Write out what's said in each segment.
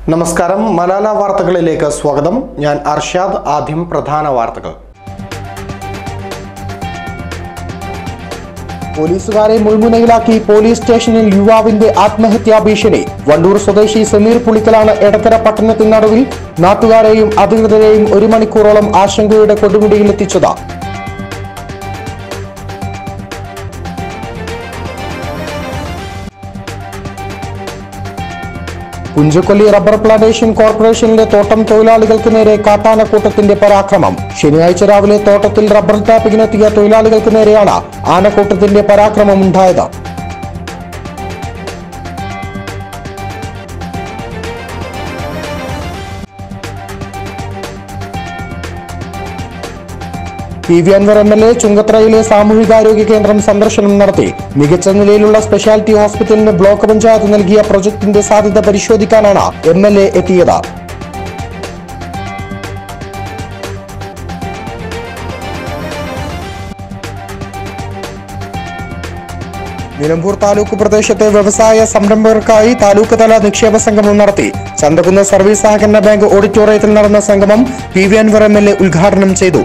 നമസ്കാരം മലാല വാർത്തകളിലേക്ക് സ്വാഗതം ഞാൻ അർഷാദ് ആദ്യം പ്രധാന വാർത്തകൾ പോലീസുകാരെ മുൾമുനയിലാക്കി പോലീസ് സ്റ്റേഷനിൽ യുവാവിന്റെ ആത്മഹത്യാ ഭീഷണി വണ്ടൂർ സ്വദേശി സമീർ പുളിക്കലാണ് എടക്കര പട്ടണത്തിന് നടുവിൽ നാട്ടുകാരെയും അധികൃതരെയും ഒരു മണിക്കൂറോളം ആശങ്കയുടെ കൊടുമുടിയിലെത്തിച്ചത് പുഞ്ചക്കൊല്ലി റബ്ബർ പ്ലാന്റേഷൻ കോർപ്പറേഷനിലെ തോട്ടം തൊഴിലാളികൾക്ക് നേരെ കാട്ടാനക്കൂട്ടത്തിന്റെ പരാക്രമം ശനിയാഴ്ച രാവിലെ തോട്ടത്തിൽ റബ്ബർ ടാപ്പിങ്ങിനെത്തിയ തൊഴിലാളികൾക്ക് നേരെയാണ് ആനക്കൂട്ടത്തിന്റെ പരാക്രമം ഉണ്ടായത് P V Anvar M L A ചുങ്കത്രയിലെ സാമൂഹികാരോഗ്യ കേന്ദ്രം സന്ദർശനം നടത്തി മികച്ച നിലയിലുള്ള സ്പെഷ്യാലിറ്റി ഹോസ്പിറ്റലിന് ബ്ലോക്ക് പഞ്ചായത്ത് നൽകിയ പ്രൊജക്ടിന്റെ സാധ്യത പരിശോധിക്കാനാണ് എം എൽ എ എത്തിയത് നിലമ്പൂർ താലൂക്ക് പ്രദേശത്തെ വ്യവസായ സംരംഭകർക്കായി താലൂക്ക് തല നിക്ഷേപ സംഗമം നടത്തി ചന്തകുന്ന് സർവീസ് സഹകരണ ബാങ്ക് ഓഡിറ്റോറിയത്തിൽ നടന്ന സംഗമം P V Anvar M L A ഉദ്ഘാടനം ചെയ്തു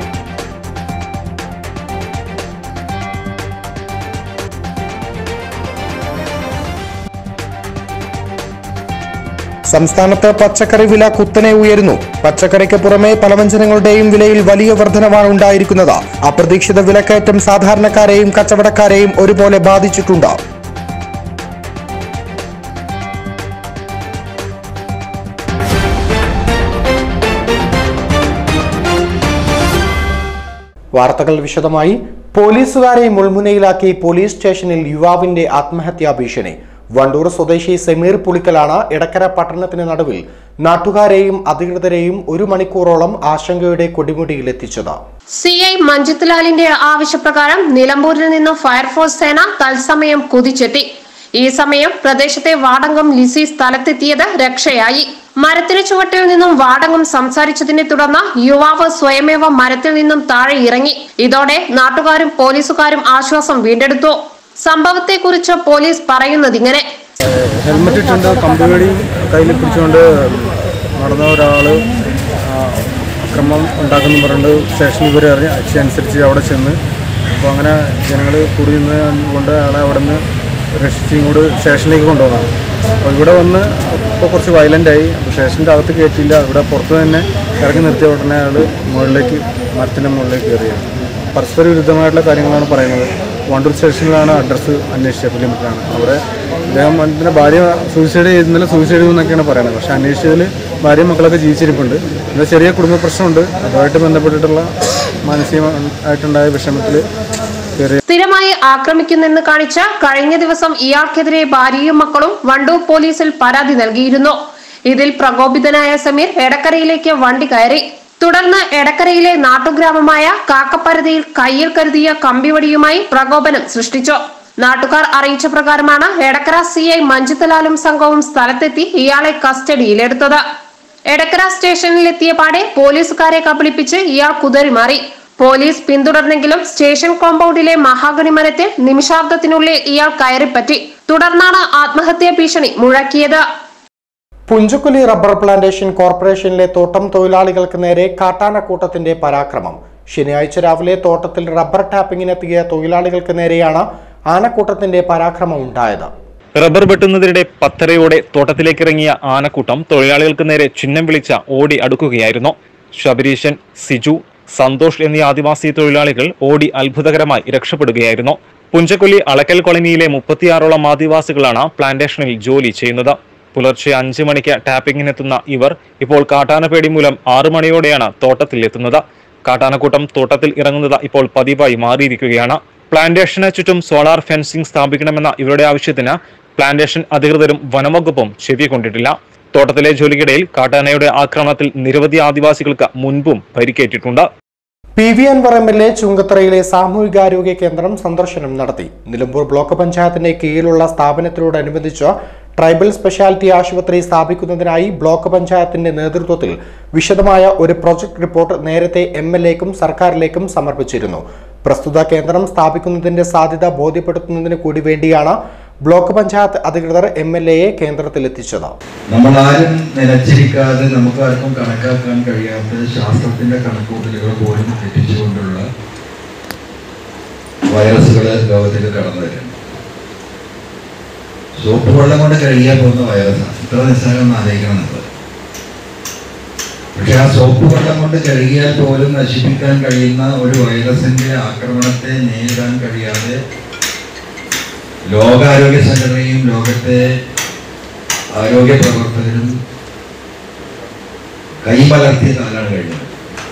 സംസ്ഥാനത്ത് പച്ചക്കറി വില കുത്തനെ ഉയരുന്നു പച്ചക്കറിക്ക് പുറമെ പലവ്യഞ്ജനങ്ങളുടെയും വിലയിൽ വലിയ വർധനവാണ് ഉണ്ടായിരിക്കുന്നത് അപ്രതീക്ഷിത വിലക്കയറ്റം സാധാരണക്കാരെയും കച്ചവടക്കാരെയും ഒരുപോലെ ബാധിച്ചിട്ടുണ്ട് വാർത്തകൾ വിശദമായി പോലീസുകാരെ മുൾമുനയിലാക്കി പോലീസ് സ്റ്റേഷനിൽ യുവാവിന്റെ ആത്മഹത്യാ ഭീഷണി വണ്ടൂർ സ്വദേശി സമീർ പുളിക്കലാണ് എടക്കര പട്ടണത്തിന് നടുവിൽ നാട്ടുകാരെയും അധികൃതരെയും ഒരു മണിക്കൂറോളം ആശങ്കയുടെ കൊടിമുടിയിലെത്തിച്ചത് സി ഐ മഞ്ജിത് ലാലിന്റെ ആവശ്യപ്രകാരം നിലമ്പൂരിൽ നിന്നും ഫയർഫോഴ്സ് സേന തത്സമയം കുതിച്ചെത്തി ഈ സമയം പ്രദേശത്തെ വാടകം ലിസി സ്ഥലത്തെത്തിയത് രക്ഷയായി മരത്തിന് ചുവട്ടിൽ നിന്നും വാടകം സംസാരിച്ചതിനെ തുടർന്ന് യുവാവ് സ്വയമേവ മരത്തിൽ നിന്നും താഴെ ഇറങ്ങി ഇതോടെ നാട്ടുകാരും പോലീസുകാരും ആശ്വാസം വീണ്ടെടുത്തു സംഭവത്തെക്കുറിച്ച് പോലീസ് പറയുന്നത് ഇങ്ങനെ ഹെൽമെറ്റ് ഇട്ടുണ്ട് കമ്പിവടി കയ്യിൽ പിടിച്ചുകൊണ്ട് നടന്ന ഒരാൾ അക്രമം ഉണ്ടാക്കുന്നു പറഞ്ഞിട്ട് സ്റ്റേഷനിൽ ഇവർ അറിഞ്ഞ് അനുസരിച്ച് അവിടെ ചെന്ന് അപ്പോൾ അങ്ങനെ ജനങ്ങൾ കൂടി നിന്ന് കൊണ്ട് അയാളെ അവിടെ നിന്ന് രക്ഷിച്ച് ഇങ്ങോട്ട് സ്റ്റേഷനിലേക്ക് കൊണ്ടുപോകാം അപ്പോൾ ഇവിടെ വന്ന് ഇപ്പോൾ കുറച്ച് വയലൻ്റ് ആയി അപ്പോൾ സ്റ്റേഷൻ്റെ അകത്ത് കയറ്റിയില്ല ഇവിടെ പുറത്ത് തന്നെ ഇറങ്ങി നിർത്തിയ ഉടനെ അയാൾ മുകളിലേക്ക് മരത്തിൻ്റെ മുകളിലേക്ക് കയറിയാണ് പരസ്പര വിരുദ്ധമായിട്ടുള്ള കാര്യങ്ങളാണ് പറയുന്നത് വണ്ടൂർ സ്റ്റേഷനിലാണ് അഡ്രസ്സ് അന്വേഷിച്ചത് പുലിമുട്ടിലാണ് അവിടെ അദ്ദേഹം അതിൻ്റെ ഭാര്യ സൂയിസൈഡ് ചെയ്തില്ല സൂയിസൈഡ് ചെയ്തു എന്നൊക്കെയാണ് പറയുന്നത് പക്ഷേ അന്വേഷിച്ചതിൽ ഭാര്യയും മക്കളൊക്കെ ജീവിച്ചിരിപ്പുണ്ട് പിന്നെ ചെറിയ കുടുംബ പ്രശ്നമുണ്ട് അതുമായിട്ട് ബന്ധപ്പെട്ടിട്ടുള്ള മാനസികമായിട്ടുണ്ടായ വിഷമത്തിൽ കയറി സ്ഥിരമായി ആക്രമിക്കുന്നെന്ന് കാണിച്ച കഴിഞ്ഞ ദിവസം ഇയാൾക്കെതിരെ ഭാര്യയും മക്കളും വണ്ടൂർ പോലീസിൽ പരാതി നൽകിയിരുന്നു ഇതിൽ പ്രകോപിതനായ സമീർ എടക്കരയിലേക്ക് വണ്ടി കയറി തുടർന്ന് എടക്കരയിലെ നാട്ടുഗ്രാമമായ കാക്കപ്പരതിയിൽ കയ്യിൽ കരുതിയ കമ്പിവടിയുമായി പ്രകോപനം സൃഷ്ടിച്ചു നാട്ടുകാർ അറിയിച്ച പ്രകാരമാണ് എടക്കര സി ഐ മഞ്ജിത്തലാലും സംഘവും സ്ഥലത്തെത്തി ഇയാളെ കസ്റ്റഡിയിലെടുത്തത് എടക്കര സ്റ്റേഷനിലെത്തിയ പാടെ പോലീസുകാരെ കബളിപ്പിച്ച് ഇയാൾ കുതറിമാറി പോലീസ് പിന്തുടർന്നെങ്കിലും സ്റ്റേഷൻ കോമ്പൗണ്ടിലെ മഹാഗണി മരത്തിൽ നിമിഷാർദ്ധത്തിനുള്ളിൽ ഇയാൾ കയറിപ്പറ്റി തുടർന്നാണ് ആത്മഹത്യാ ഭീഷണി മുഴക്കിയത് പുഞ്ചക്കുലി റബ്ബർ പ്ലാന്റേഷൻ കോർപ്പറേഷനിലെ തോട്ടം തൊഴിലാളികൾക്ക് നേരെ കാട്ടാനക്കൂട്ടത്തിന്റെ പരാക്രമം ശനിയാഴ്ച രാവിലെ തോട്ടത്തിൽ റബ്ബർ ടാപ്പിങ്ങിനെത്തിയ തൊഴിലാളികൾക്ക് നേരെയാണ് ആനക്കൂട്ടത്തിന്റെ പരാക്രമം ഉണ്ടായത് റബ്ബർ വെട്ടുന്നതിനിടെ പത്തരയോടെ തോട്ടത്തിലേക്കിറങ്ങിയ ആനക്കൂട്ടം തൊഴിലാളികൾക്ക് നേരെ ചിഹ്നം വിളിച്ച ഓടി അടുക്കുകയായിരുന്നു ശബരീശൻ സിജു സന്തോഷ് എന്നീ ആദിവാസി തൊഴിലാളികൾ ഓടി അത്ഭുതകരമായി രക്ഷപ്പെടുകയായിരുന്നു പുഞ്ചക്കൊല്ലി അളക്കൽ കോളനിയിലെ മുപ്പത്തിയാറോളം ആദിവാസികളാണ് പ്ലാന്റേഷനിൽ ജോലി ചെയ്യുന്നത് പുലർച്ചെ അഞ്ച് മണിക്ക് ടാപ്പിങ്ങിനെത്തുന്ന ഇവർ ഇപ്പോൾ കാട്ടാനപേടി മൂലം ആറു മണിയോടെയാണ് തോട്ടത്തിൽ എത്തുന്നത് കാട്ടാനക്കൂട്ടം തോട്ടത്തിൽ ഇറങ്ങുന്നത് ഇപ്പോൾ പതിവായി മാറിയിരിക്കുകയാണ് പ്ലാന്റേഷന് ചുറ്റും സോളാർ ഫെൻസിംഗ് സ്ഥാപിക്കണമെന്ന ഇവരുടെ ആവശ്യത്തിന് പ്ലാന്റേഷൻ അധികൃതരും വനംവകുപ്പും ചെവി കൊണ്ടിട്ടില്ല തോട്ടത്തിലെ ജോലിക്കിടയിൽ കാട്ടാനയുടെ ആക്രമണത്തിൽ നിരവധി ആദിവാസികൾക്ക് മുൻപും പരിക്കേറ്റിട്ടുണ്ട് P V Anvar M L A ചുങ്കത്തറയിലെ സാമൂഹികാരോഗ്യ കേന്ദ്രം സന്ദർശനം നടത്തി നിലമ്പൂർ ബ്ലോക്ക് പഞ്ചായത്തിന്റെ കീഴിലുള്ള സ്ഥാപനത്തിനോടനുബന്ധിച്ച് ട്രൈബൽ സ്പെഷ്യാലിറ്റി ആശുപത്രി സ്ഥാപിക്കുന്നതിനായി ബ്ലോക്ക് പഞ്ചായത്തിന്റെ നേതൃത്വത്തിൽ വിശദമായ ഒരു പ്രൊജക്ട് റിപ്പോർട്ട് നേരത്തെ എം എൽ എക്കും സർക്കാരിലേക്കും സമർപ്പിച്ചിരുന്നു പ്രസ്തുത കേന്ദ്രം സ്ഥാപിക്കുന്നതിന്റെ സാധ്യത ബോധ്യപ്പെടുത്തുന്നതിന് കൂടി വേണ്ടിയാണ് ബ്ലോക്ക് പഞ്ചായത്ത് അധികൃതർ എം എൽ എയെ കേന്ദ്രത്തിലെത്തിച്ചത് നമ്മളാരും നിലച്ചിരിക്കാതെ നമുക്ക് ആർക്കും കണക്കാക്കാൻ കഴിയാത്ത ശാസ്ത്രത്തിന്റെ കണക്കൂട്ടലുകൾ പോലും തെറ്റിച്ചുകൊണ്ടുള്ള വൈറസുകൾ ലോകത്തിൽ കടന്നു വരുന്നു സോപ്പ് വെള്ളം കൊണ്ട് കഴുകിയാൽ പോകുന്ന വൈറസാണ് ഇത്ര നിസ്സാരം ഒന്ന് ആലോചിക്കണം നമ്മൾ പക്ഷെ ആ സോപ്പ് വെള്ളം കൊണ്ട് കഴുകിയാൽ പോലും നശിപ്പിക്കാൻ കഴിയുന്ന ഒരു വൈറസിന്റെ ആക്രമണത്തെ നേരിടാൻ കഴിയാതെ ലോകാരോഗ്യ സംഘടനയും ലോകത്തെ ആരോഗ്യ പ്രവർത്തകരും കൈമലർത്തിയ കാലാണ് കഴിഞ്ഞത്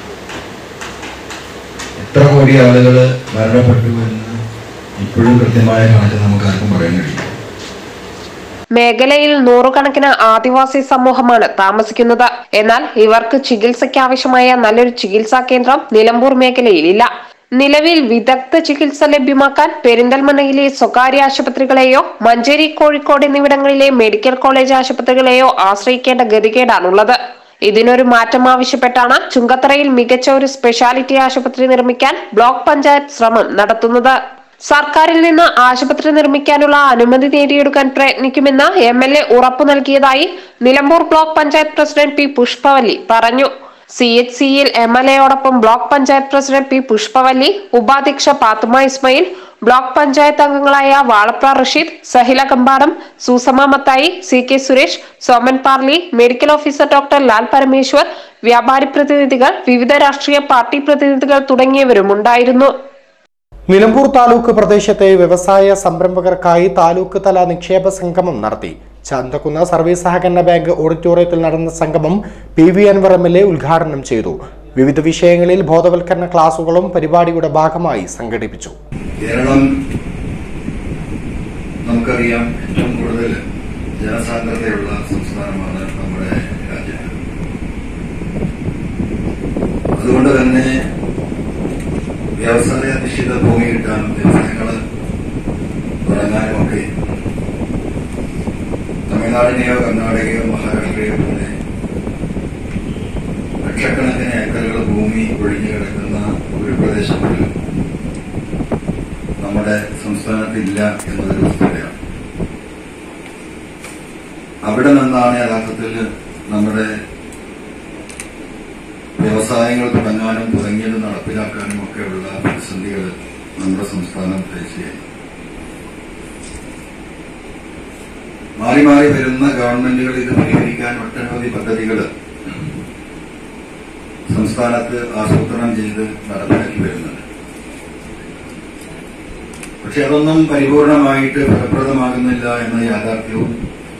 എത്ര കോടി ആളുകൾ മരണപ്പെട്ടു എന്ന് ഇപ്പോഴും കൃത്യമായ കണക്ക് നമുക്ക് ആർക്കും പറയാൻ കഴിയില്ല മേഖലയിൽ നൂറുകണക്കിന് ആദിവാസി സമൂഹമാണ് താമസിക്കുന്നത് എന്നാൽ ഇവർക്ക് ചികിത്സയ്ക്ക് ആവശ്യമായ നല്ലൊരു ചികിത്സാ കേന്ദ്രം നിലമ്പൂർ മേഖലയിലില്ല നിലവിൽ വിദഗ്ധ ചികിത്സ ലഭ്യമാക്കാൻ പെരിന്തൽമണ്ണയിലെ സ്വകാര്യ ആശുപത്രികളെയോ മഞ്ചേരി കോഴിക്കോട് എന്നിവിടങ്ങളിലെ മെഡിക്കൽ കോളേജ് ആശുപത്രികളെയോ ആശ്രയിക്കേണ്ട ഗതികേടാണുള്ളത് ഇതിനൊരു മാറ്റം ആവശ്യപ്പെട്ടാണ് ചുങ്കത്തറയിൽ മികച്ച ഒരു സ്പെഷ്യാലിറ്റി ആശുപത്രി നിർമ്മിക്കാൻ ബ്ലോക്ക് പഞ്ചായത്ത് ശ്രമം നടത്തുന്നത് സർക്കാരിൽ നിന്ന് ആശുപത്രി നിർമ്മിക്കാനുള്ള അനുമതി നേടിയെടുക്കാൻ പ്രയത്നിക്കുമെന്ന് എം എൽ എ ഉറപ്പു നൽകിയതായി Nilambur block panchayat president P Pushpavalli പറഞ്ഞു സി എച്ച് സിയിൽ എം എൽ എയോടൊപ്പം block panchayat president P Pushpavalli ഉപാധ്യക്ഷ പാത്തുമ ഇസ്മയിൽ ബ്ലോക്ക് പഞ്ചായത്ത് അംഗങ്ങളായ വാളപ്ര റഷീദ് സഹില കമ്പാടം സൂസമ മത്തായി സി കെ സുരേഷ് സോമൻ പാർലി medical officer doctor Lal Parameshwar വ്യാപാരി പ്രതിനിധികൾ വിവിധ രാഷ്ട്രീയ പാർട്ടി പ്രതിനിധികൾ തുടങ്ങിയവരും ഉണ്ടായിരുന്നു നിലമ്പൂർ താലൂക്ക് പ്രദേശത്തെ വ്യവസായ സംരംഭകർക്കായി താലൂക്ക് തല നിക്ഷേപ സംഗമം നടത്തി ചന്തക്കുന്ന് സർവീസ് സഹകരണ ബാങ്ക് ഓഡിറ്റോറിയത്തിൽ നടന്ന സംഗമം P V Anvar M L A ഉദ്ഘാടനം ചെയ്തു വിവിധ വിഷയങ്ങളിൽ ബോധവൽക്കരണ ക്ലാസുകളും പരിപാടിയുടെ ഭാഗമായി സംഘടിപ്പിച്ചു കേരളം നമുക്കറിയാം ഏറ്റവും കൂടുതൽ ജനസാന്ദ്രതയുള്ള സംസ്ഥാനമാണ് നമ്മുടെ രാജ്യത്ത് അതുകൊണ്ട് തന്നെ വ്യവസായ അധിഷ്ഠിത ഭൂമി കിട്ടാനും വ്യവസായങ്ങൾ തുടങ്ങാനും ഒക്കെ തമിഴ്നാടിനെയോ കർണാടകയോ മഹാരാഷ്ട്രയോ പോലെ ലക്ഷക്കണക്കിന് ഏക്കറുകൾ ഭൂമി ഒഴിഞ്ഞു കിടക്കുന്ന ഒരു പ്രദേശം പോലും നമ്മുടെ സംസ്ഥാനത്തില്ല എന്നതൊരു വസ്തുതയാണ് അവിടെ നിന്നാണ് യഥാർത്ഥത്തിൽ നമ്മുടെ വ്യവസായങ്ങൾ തുടങ്ങാനും തുടങ്ങിയത് നടപ്പിലാക്കാനും ഒക്കെയുള്ള പ്രതിസന്ധികൾ നമ്മുടെ സംസ്ഥാനം ഫേസ് ചെയ്യുന്നു മാറി മാറി വരുന്ന ഗവൺമെന്റുകൾ ഇത് പരിഹരിക്കാൻ ഒട്ടനവധി പദ്ധതികൾ സംസ്ഥാനത്ത് ആസൂത്രണം ചെയ്ത് നടപ്പിലാക്കി വരുന്നുണ്ട് പക്ഷെ അതൊന്നും പരിപൂർണമായിട്ട് ഫലപ്രദമാകുന്നില്ല എന്ന യാഥാർത്ഥ്യവും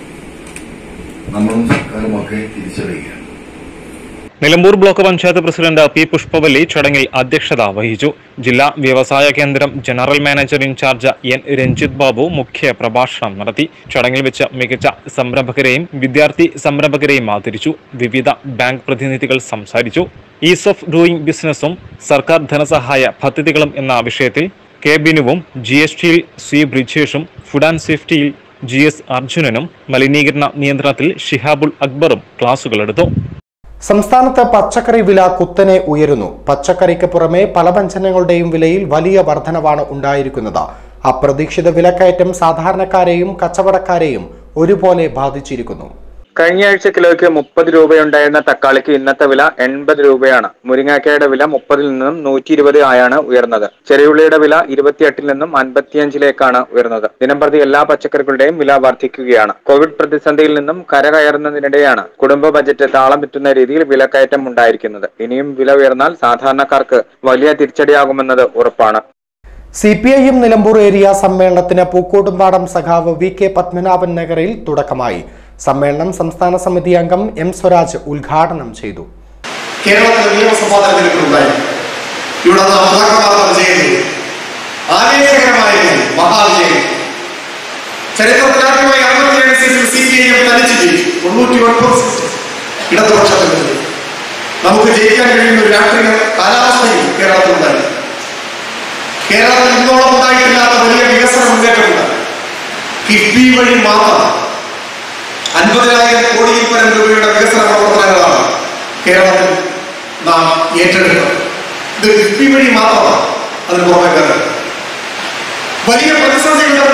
നമ്മളും സർക്കാരും ഒക്കെ തിരിച്ചറിയുകയാണ് Nilambur block panchayat president P Pushpavalli ചടങ്ങിൽ അധ്യക്ഷത വഹിച്ചു ജില്ലാ വ്യവസായ കേന്ദ്രം general manager in charge N Ranjith Babu മുഖ്യ പ്രഭാഷണം നടത്തി ചടങ്ങിൽ വെച്ച് മികച്ച സംരംഭകരെയും വിദ്യാർത്ഥി സംരംഭകരെയും ആദരിച്ചു വിവിധ ബാങ്ക് പ്രതിനിധികൾ സംസാരിച്ചു ഈസ് ഓഫ് ഡൂയിങ് ബിസിനസ്സും സർക്കാർ ധനസഹായ പദ്ധതികളും എന്ന വിഷയത്തിൽ കെ ബിനുവും ജി എസ് ടിയിൽ സി ബ്രിജേഷും ഫുഡ് ആൻഡ് സേഫ്റ്റിയിൽ ജി എസ് അർജുനനും മലിനീകരണ നിയന്ത്രണത്തിൽ ഷിഹാബുൾ അക്ബറും ക്ലാസുകളെടുത്തു സംസ്ഥാനത്ത് പച്ചക്കറി വില കുത്തനെ ഉയരുന്നു പച്ചക്കറിക്ക് പുറമെ പല വ്യഞ്ജനങ്ങളുടെയും വിലയിൽ വലിയ വർധനവാണ് ഉണ്ടായിരിക്കുന്നത് അപ്രതീക്ഷിത വിലക്കയറ്റം സാധാരണക്കാരെയും കച്ചവടക്കാരെയും ഒരുപോലെ ബാധിച്ചിരിക്കുന്നു കഴിഞ്ഞ ആഴ്ച കിലോയ്ക്ക് മുപ്പത് രൂപയുണ്ടായിരുന്ന തക്കാളിക്ക് ഇന്നത്തെ വില എൺപത് രൂപയാണ് മുരിങ്ങാക്കയുടെ വില മുപ്പതിൽ നിന്നും നൂറ്റി ഇരുപത് ആയാണ് ഉയർന്നത് ചെറിയുള്ളിയുടെ വില ഇരുപത്തിയെട്ടിൽ നിന്നും അൻപത്തിയഞ്ചിലേക്കാണ് ഉയർന്നത് ദിനംപ്രതി എല്ലാ പച്ചക്കറികളുടെയും വില വർദ്ധിക്കുകയാണ് കോവിഡ് പ്രതിസന്ധിയിൽ നിന്നും കരകയറുന്നതിനിടെയാണ് കുടുംബ ബജറ്റ് താളം തെറ്റുന്ന രീതിയിൽ വിലക്കയറ്റം ഉണ്ടായിരിക്കുന്നത് ഇനിയും വില ഉയർന്നാൽ സാധാരണക്കാർക്ക് വലിയ തിരിച്ചടിയാകുമെന്നത് ഉറപ്പാണ് C P I M Nilambur area സമ്മേളനത്തിന് പൂക്കോട്ടുംപാടം സഖാവ് വി കെ പത്മനാഭൻ നഗറിൽ തുടക്കമായി സമ്മേളനം സംസ്ഥാന സമിതി അംഗം എം സ്വരാജ് ഉദ്ഘാടനം ചെയ്തു കേരളത്തിലെ നിയമസഭാ തെരഞ്ഞെടുപ്പിലുണ്ടായി ഇവിടെ നടപ്പാക്കമാർന്ന വിജയം ആവേശകരമായിരുന്നു മഹാവിജയം ചരിത്രത്തിലാദ്യമായി അറുപത്തിയേഴ് സീറ്റിൽ സി പി ഐ എം തനിച്ച് ജയിച്ചു തൊണ്ണൂറ്റി ഒൻപത് സീറ്റ് ഇടതുപക്ഷത്തിൽ നമുക്ക് ജയിക്കാൻ കഴിയുന്ന ഒരു രാഷ്ട്രീയ കാലാവസ്ഥയും കേരളത്തിലുണ്ടായി കേരളത്തിൽ ഇന്നോളം ഉണ്ടായിട്ടില്ലാത്ത വലിയ വികസന മുന്നേറ്റമുണ്ട് കിഫ്ബി വഴി മാത്രം അൻപതിനായിരം കോടിയിൽ പരം രൂപയുടെ വികസന പ്രവർത്തനങ്ങളാണ് കേരളത്തിൽ നാം ഏറ്റെടുക്കുന്നത് ഇത് കിഫ്ബി വഴി മാത്രമാണ് അതിന് പുറമെ കയറുന്നത് വലിയ പ്രതിസന്ധികളുടെ മുമ്പിൽ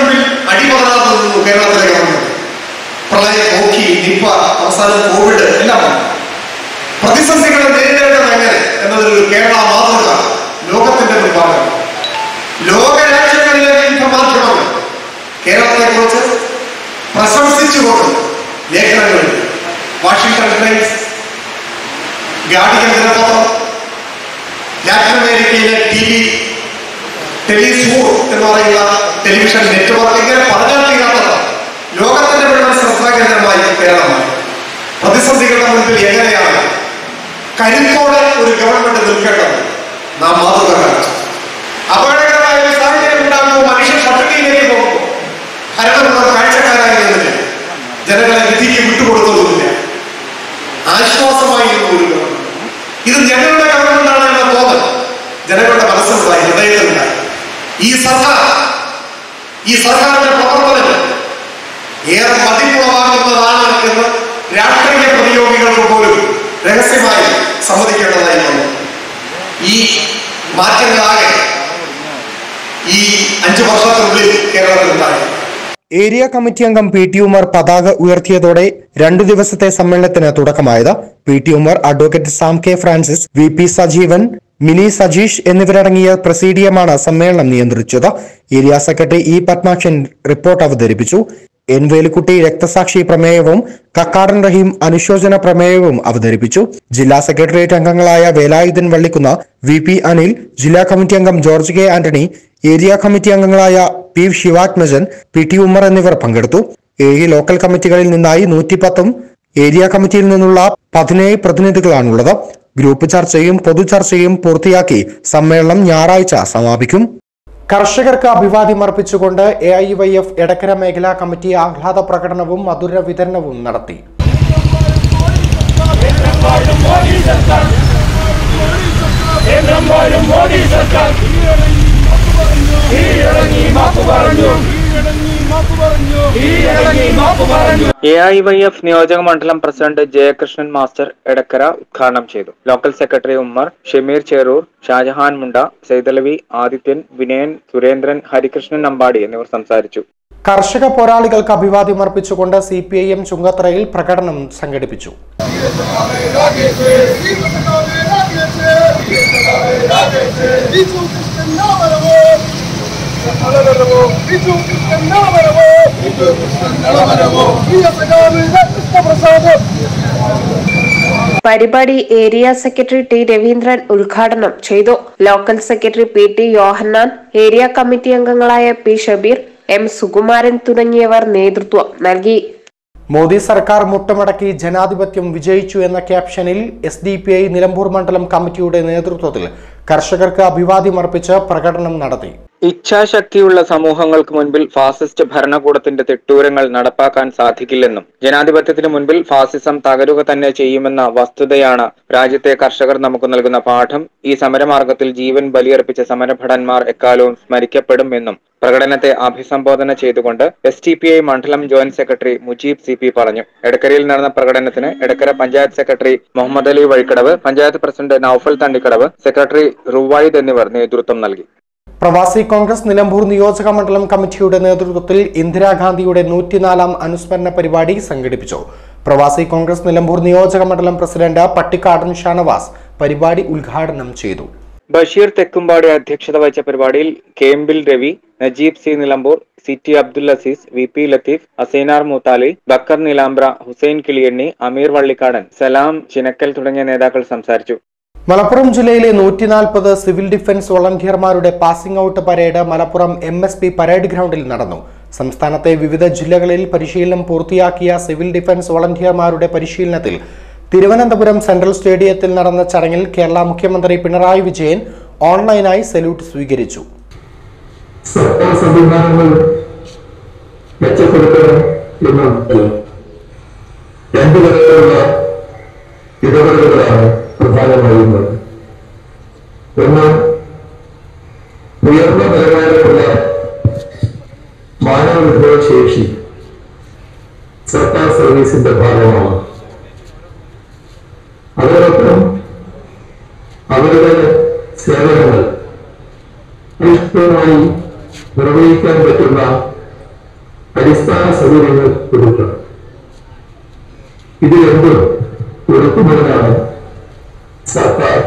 അടിമകളാതെ നിന്നു കേരളത്തിലെ ഗവൺമെന്റ് പ്രളയം നോക്കി നിപ്പ അവസാനം കോവിഡ് എല്ലാം വന്നു പ്രതിസന്ധികളെ നേരിടേണ്ടത് എങ്ങനെ എന്നതൊരു കേരള മാതൃക ലോകത്തിന്റെ മുൻപാകെ ലോകരാജ്യങ്ങളിലെ വിവിധ മാധ്യമങ്ങൾ കേരളത്തെ കുറിച്ച് പ്രശംസിച്ചുകൊണ്ട് ലേഖനങ്ങൾ എഴുതി. വാഷിംഗ്ടൺ ടൈംസ് ഗാർഡിയൻ ദിനപത്രം ലാറ്റിൻ അമേരിക്കയിലെ ടി വി ടെലിസൂർ എന്ന് പറയുന്ന ടെലിവിഷൻ നെറ്റ്വർക്ക് ഇങ്ങനെ പറഞ്ഞാൽ തീരാത്തത് ലോകത്തിന്റെ മുഴുവൻ ശ്രദ്ധാകേന്ദ്രമായി കേരളമായി പ്രതിസന്ധികളുടെ മുൻപിൽ എങ്ങനെയാണ് കരുത്തോടെ ഒരു ഗവൺമെന്റ് നിൽക്കേണ്ടത് നാം മാതൃക കാണിച്ചു അപകടകരമായ ഒരു സാഹചര്യം ഉണ്ടാകുമ്പോൾ മനുഷ്യൻ പട്ടിണിയിലേക്ക് പോകുമ്പോൾ ഭരണമുള്ള കാഴ്ചക്കാരായി നിന്നില്ല ജനങ്ങളെ വിധിക്ക് വിട്ടുകൊടുത്തതുമില്ല ആശ്വാസമായിരുന്നു ഒരു ഗവൺമെന്റ് ഇത് ഞങ്ങളുടെ ഗവൺമെന്റാണ് എന്ന തോന്നൽ ജനങ്ങളുടെ മനസ്സിലുണ്ടായി ഹൃദയത്തിലുണ്ടായി ഈ സർക്കാർ ഈ സർക്കാരിന്റെ പ്രവർത്തനങ്ങൾ ഏറെ മതിപ്പുളവാകുന്നതാണ് എന്ന് രാഷ്ട്രീയ പ്രതിയോഗികൾക്ക് പോലും രഹസ്യമായി സമ്മതിക്കേണ്ടതായി വന്നു ഈ മാറ്റങ്ങളാകെ ഈ അഞ്ചു വർഷത്തിനുള്ളിൽ കേരളത്തിലുണ്ടായി ഏരിയ കമ്മിറ്റി അംഗം പി ടി ഉമർ പതാക ഉയർത്തിയതോടെ രണ്ടു ദിവസത്തെ സമ്മേളനത്തിന് തുടക്കമായത് P T Umar advocate Sam K Francis V P Sajeevan Mini Sajeesh എന്നിവരടങ്ങിയ പ്രസീഡിയമാണ് സമ്മേളനം നിയന്ത്രിച്ചത് area secretary E Padmakshan report അവതരിപ്പിച്ചു എൻ വേലുക്കുട്ടി രക്തസാക്ഷി പ്രമേയവും കക്കാടൻ റഹീം അനുശോചന പ്രമേയവും അവതരിപ്പിച്ചു ജില്ലാ സെക്രട്ടേറിയറ്റ് അംഗങ്ങളായ വേലായുധൻ വള്ളിക്കുന്ന വി പി അനിൽ ജില്ലാ കമ്മിറ്റി അംഗം George K Antony area committee അംഗങ്ങളായ P Sivathmajan P T Ummer എന്നിവർ പങ്കെടുത്തു ഏഴ് ലോക്കൽ കമ്മിറ്റികളിൽ നിന്നായി നൂറ്റിപ്പത്തും ഏരിയ കമ്മിറ്റിയിൽ നിന്നുള്ള പതിനേഴ് പ്രതിനിധികളാണുള്ളത് ഗ്രൂപ്പ് ചർച്ചയും പൊതു ചർച്ചയും പൂർത്തിയാക്കി സമ്മേളനം ഞായറാഴ്ച സമാപിക്കും കർഷകർക്ക് അഭിവാദ്യം അർപ്പിച്ചുകൊണ്ട് A I Y F Edakkara മേഖലാ കമ്മിറ്റി ആഹ്ലാദ പ്രകടനവും മധുര വിതരണവും നടത്തി എ ഐ വൈ എഫ് നിയോജക മണ്ഡലം പ്രസിഡന്റ് ജയകൃഷ്ണൻ മാസ്റ്റർ എടക്കര ഉദ്ഘാടനം ചെയ്തു ലോക്കൽ സെക്രട്ടറി ഉമ്മർ ഷമീർ ചേറൂർ ഷാജഹാൻ മുണ്ട സൈതലവി ആദിത്യൻ വിനയൻ സുരേന്ദ്രൻ ഹരികൃഷ്ണൻ നമ്പാടി എന്നിവർ സംസാരിച്ചു കർഷക പോരാളികൾക്ക് അഭിവാദ്യം അർപ്പിച്ചുകൊണ്ട് സി പി ഐ എം ചുങ്കത്തറയിൽ പ്രകടനം സംഘടിപ്പിച്ചു പരിപാടി ഏരിയ സെക്രട്ടറി ടി രവീന്ദ്രൻ ഉദ്ഘാടനം ചെയ്തു local secretary P T Yohannan area committee അംഗങ്ങളായ പി ഷബീർ എം സുകുമാരൻ തുടങ്ങിയവർ നേതൃത്വം നൽകി മോദി സർക്കാർ മുട്ടമടക്കി ജനാധിപത്യം വിജയിച്ചു എന്ന ക്യാപ്ഷനിൽ S D P I Nilambur മണ്ഡലം കമ്മിറ്റിയുടെ നേതൃത്വത്തിൽ കർഷകർക്ക് അഭിവാദ്യം അർപ്പിച്ച് പ്രകടനം നടത്തി ഇച്ഛാശക്തിയുള്ള സമൂഹങ്ങൾക്ക് മുൻപിൽ ഫാസിസ്റ്റ് ഭരണകൂടത്തിന്റെ തിട്ടൂരങ്ങൾ നടപ്പാക്കാൻ സാധിക്കില്ലെന്നും ജനാധിപത്യത്തിന് മുൻപിൽ ഫാസിസം തകരുക തന്നെ ചെയ്യുമെന്ന വസ്തുതയാണ് രാജ്യത്തെ കർഷകർ നമുക്ക് നൽകുന്ന പാഠം ഈ സമരമാർഗത്തിൽ ജീവൻ ബലിയർപ്പിച്ച സമരഭടന്മാർ എക്കാലവും സ്മരിക്കപ്പെടും എന്നും പ്രകടനത്തെ അഭിസംബോധന ചെയ്തുകൊണ്ട് എസ് ടി പി ഐ മണ്ഡലം joint secretary Mujeeb C P പറഞ്ഞു എടക്കരയിൽ നടന്ന പ്രകടനത്തിന് Edakkara panchayat secretary Muhammad Ali Vazhikkadavu panchayat president Noufal Thandikkadavu secretary Ruvaid എന്നിവർ നേതൃത്വം നൽകി പ്രവാസി കോൺഗ്രസ് നിലമ്പൂർ നിയോജക മണ്ഡലം കമ്മിറ്റിയുടെ നേതൃത്വത്തിൽ ഇന്ദിരാഗാന്ധിയുടെ നൂറ്റിനാലാം അനുസ്മരണ പരിപാടി സംഘടിപ്പിച്ചു പ്രവാസി കോൺഗ്രസ് നിലമ്പൂർ നിയോജക മണ്ഡലം പ്രസിഡന്റ് പട്ടിക്കാടൻ ഷാനവാസ് പരിപാടി ഉദ്ഘാടനം ചെയ്തു ബഷീർ തെക്കുംപാടി അധ്യക്ഷത വഹിച്ച പരിപാടിയിൽ കേമ്പിൽ Ravi Najeeb C Nilambur C T Abdul Azeez V P Latheef Asainar Moothali Bakkar Nilambra Hussain Kiliyanni Ameer Vallikkadan Salam Chinakkal തുടങ്ങിയ നേതാക്കൾ സംസാരിച്ചു മലപ്പുറം ജില്ലയിലെ നൂറ്റി നാൽപ്പത് സിവിൽ ഡിഫൻസ് വോളണ്ടിയർമാരുടെ passing out parade Malappuram M S P parade ഗ്രൗണ്ടിൽ നടന്നു സംസ്ഥാനത്തെ വിവിധ ജില്ലകളിൽ പരിശീലനം പൂർത്തിയാക്കിയ സിവിൽ ഡിഫൻസ് വോളണ്ടിയർമാരുടെ പരിശീലനത്തിൽ തിരുവനന്തപുരം സെൻട്രൽ സ്റ്റേഡിയത്തിൽ നടന്ന ചടങ്ങിൽ കേരള മുഖ്യമന്ത്രി പിണറായി വിജയൻ ഓൺലൈനായി സല്യൂട്ട് സ്വീകരിച്ചു സർക്കാർ സംവിധാനങ്ങൾ മെച്ചപ്പെടുത്തണം എന്നുണ്ട് രണ്ടു തരത്തിലുള്ള ഇടപെടലുകളാണ് പ്രധാനമായും ഉള്ളത്. ഒന്ന് ഉയർന്ന നിലവാരമുള്ള മാനവ വിഭവശേഷി സർക്കാർ സർവീസിന്റെ ഭാഗമാണ് അതോടൊപ്പം അവരുടെ സേവനങ്ങൾ നിഷ്ഠമായി നിർവഹിക്കാൻ പറ്റുന്ന സൗകര്യങ്ങൾ ഒരുക്കണം ഇത് രണ്ടും ഉറപ്പുവരാണ് സർക്കാർ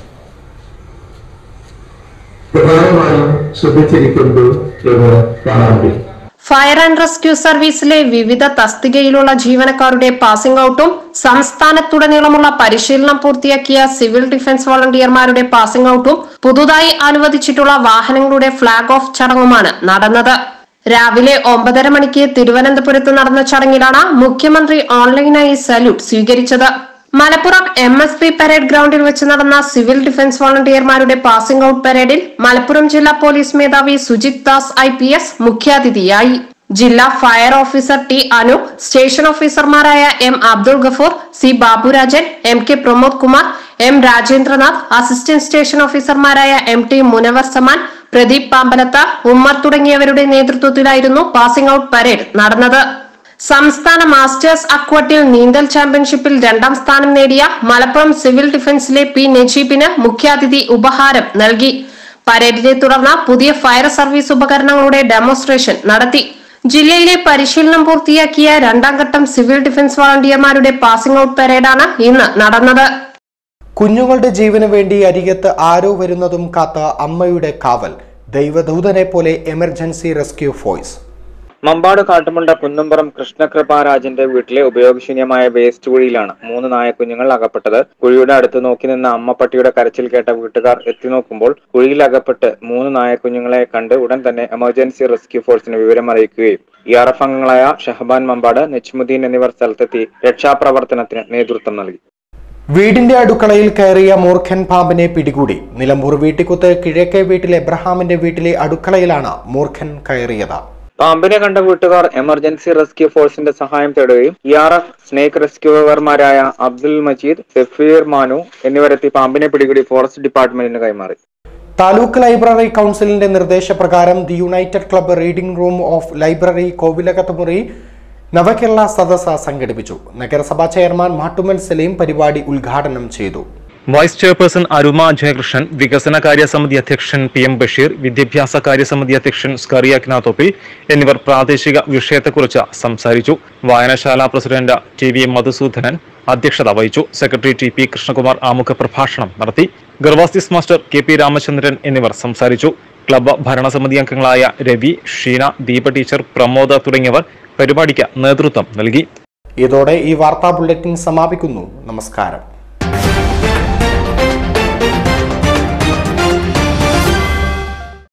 പ്രധാനമായും ശ്രദ്ധിച്ചിരിക്കുന്നത് എന്ന് കാണാൻ കഴിയും ഫയർ ആൻഡ് റെസ്ക്യൂ സർവീസിലെ വിവിധ തസ്തികയിലുള്ള ജീവനക്കാരുടെ പാസിംഗ് ഔട്ടും സംസ്ഥാനത്തുടനീളമുള്ള പരിശീലനം പൂർത്തിയാക്കിയ സിവിൽ ഡിഫൻസ് വോളണ്ടിയർമാരുടെ പാസിംഗ് ഔട്ടും പുതുതായി അനുവദിച്ചിട്ടുള്ള വാഹനങ്ങളുടെ ഫ്ളാഗ് ഓഫ് ചടങ്ങുമാണ് നടന്നത് രാവിലെ ഒമ്പതര മണിക്ക് തിരുവനന്തപുരത്ത് നടന്ന ചടങ്ങിലാണ് മുഖ്യമന്ത്രി ഓൺലൈനായി സല്യൂട്ട് സ്വീകരിച്ചത് Malappuram M S P parade ഗ്രൗണ്ടിൽ വെച്ച് നടന്ന സിവിൽ ഡിഫൻസ് വോളണ്ടിയർമാരുടെ പാസിംഗ് ഔട്ട് പരേഡിൽ മലപ്പുറം ജില്ലാ പോലീസ് മേധാവി Sujith Das I P S മുഖ്യാതിഥിയായി ജില്ലാ fire officer T Anu station ഓഫീസർമാരായ M Abdul Gafoor C Baburajan M K Pramod Kumar M Rajendranath assistant station ഓഫീസർമാരായ എം ടി മുനവർ സമാൻ പ്രദീപ് പാമ്പലത്ത ഉമ്മർ തുടങ്ങിയവരുടെ നേതൃത്വത്തിലായിരുന്നു പാസിംഗ് ഔട്ട് പരേഡ് നടന്നത് സംസ്ഥാന മാസ്റ്റേഴ്സ് അക്വട്ടിൽ നീന്തൽ ചാമ്പ്യൻഷിപ്പിൽ രണ്ടാം സ്ഥാനം നേടിയ മലപ്പുറം സിവിൽ ഡിഫൻസിലെ പി നജീബിന് മുഖ്യാതിഥി ഉപഹാരം നൽകി പരേഡിനെ തുടർന്ന് പുതിയ ഫയർ സർവീസ് ഉപകരണങ്ങളുടെ ഡെമോൺസ്ട്രേഷൻ നടത്തി ജില്ലയിലെ പരിശീലനം പൂർത്തിയാക്കിയ രണ്ടാം ഘട്ടം സിവിൽ ഡിഫൻസ് വോളണ്ടിയർമാരുടെ പാസിംഗ് ഔട്ട് പരേഡാണ് ഇന്ന് നടന്നത് കുഞ്ഞുങ്ങളുടെ ജീവന് വേണ്ടി അരികത്ത് ആരോ വരുന്നതും കാത്ത അമ്മയുടെ കാവൽ ദൈവദൂതനെ പോലെ emergency rescue force Mambad Kattumunda Kunnumpuram കൃഷ്ണകൃപാരാജന്റെ വീട്ടിലെ ഉപയോഗശൂന്യമായ വേസ്റ്റ് കുഴിയിലാണ് മൂന്ന് നായക്കുഞ്ഞുങ്ങൾ അകപ്പെട്ടത് കുഴിയുടെ അടുത്ത് നോക്കി നിന്ന അമ്മപ്പട്ടിയുടെ കരച്ചിൽ കേട്ട വീട്ടുകാർ എത്തി നോക്കുമ്പോൾ കുഴിയിൽ അകപ്പെട്ട് മൂന്ന് നായക്കുഞ്ഞുങ്ങളെ കണ്ട് ഉടൻ തന്നെ എമർജൻസി റെസ്ക്യൂ ഫോഴ്സിന് വിവരം അറിയിക്കുകയും ഇ ആർ എഫ് അംഗങ്ങളായ ഷഹബാൻ മമ്പാട് നെച്മുദ്ദീൻ എന്നിവർ സ്ഥലത്തെത്തി രക്ഷാപ്രവർത്തനത്തിന് നേതൃത്വം നൽകി വീടിന്റെ അടുക്കളയിൽ കയറിയ മൂർഖൻ പാമ്പിനെ പിടികൂടി നിലമ്പൂർ വീട്ടിക്കുത്ത് കിഴക്കേ വീട്ടിൽ എബ്രഹാമിന്റെ വീട്ടിലെ അടുക്കളയിലാണ് മൂർഖൻ കയറിയത് പാമ്പിനെ കണ്ട വീട്ടുകാർ എമർജൻസി റെസ്ക്യൂ ഫോഴ്സിന്റെ സഹായം തേടുകയും ഇ ആർ എഫ് സ്നേക്ക് റെസ്ക്യൂവർമാരായ അബ്ദുൽ മജീദ് സഫീർ മാനു എന്നിവരെത്തി പാമ്പിനെ പിടികൂടി ഫോറസ്റ്റ് ഡിപ്പാർട്ട്മെന്റിന് കൈമാറി താലൂക്ക് ലൈബ്രറി കൗൺസിലിന്റെ നിർദ്ദേശപ്രകാരം the united club reading room of library Kovilakathumuri Navakerala സദസ്സ് സംഘടിപ്പിച്ചു നഗരസഭാ ചെയർമാൻ മാട്ടുമൽ സലീം പരിപാടി ഉദ്ഘാടനം ചെയ്തു വൈസ് ചെയർപേഴ്സൺ അരുമ ജയകൃഷ്ണൻ വികസന കാര്യസമിതി അധ്യക്ഷൻ പി എം ബഷീർ വിദ്യാഭ്യാസ കാര്യസമിതി അധ്യക്ഷൻ സ്കറിയ ക്നാത്തോപ്പിൽ എന്നിവർ പ്രാദേശിക വിഷയത്തെക്കുറിച്ച് സംസാരിച്ചു വായനശാല പ്രസിഡന്റ് ടി വി മധുസൂദനൻ അധ്യക്ഷത വഹിച്ചു സെക്രട്ടറി ടി പി കൃഷ്ണകുമാർ ആമുഖ പ്രഭാഷണം നടത്തി Gervasis master K P Ramachandran എന്നിവർ സംസാരിച്ചു ക്ലബ്ബ് ഭരണസമിതി അംഗങ്ങളായ രവി ഷീന ദീപ ടീച്ചർ പ്രമോദ തുടങ്ങിയവർ പരിപാടിക്ക് നേതൃത്വം നൽകി ഇതോടെ ഈ വാർത്താ ബുള്ളറ്റിൻ സമാപിക്കുന്നു നമസ്കാരം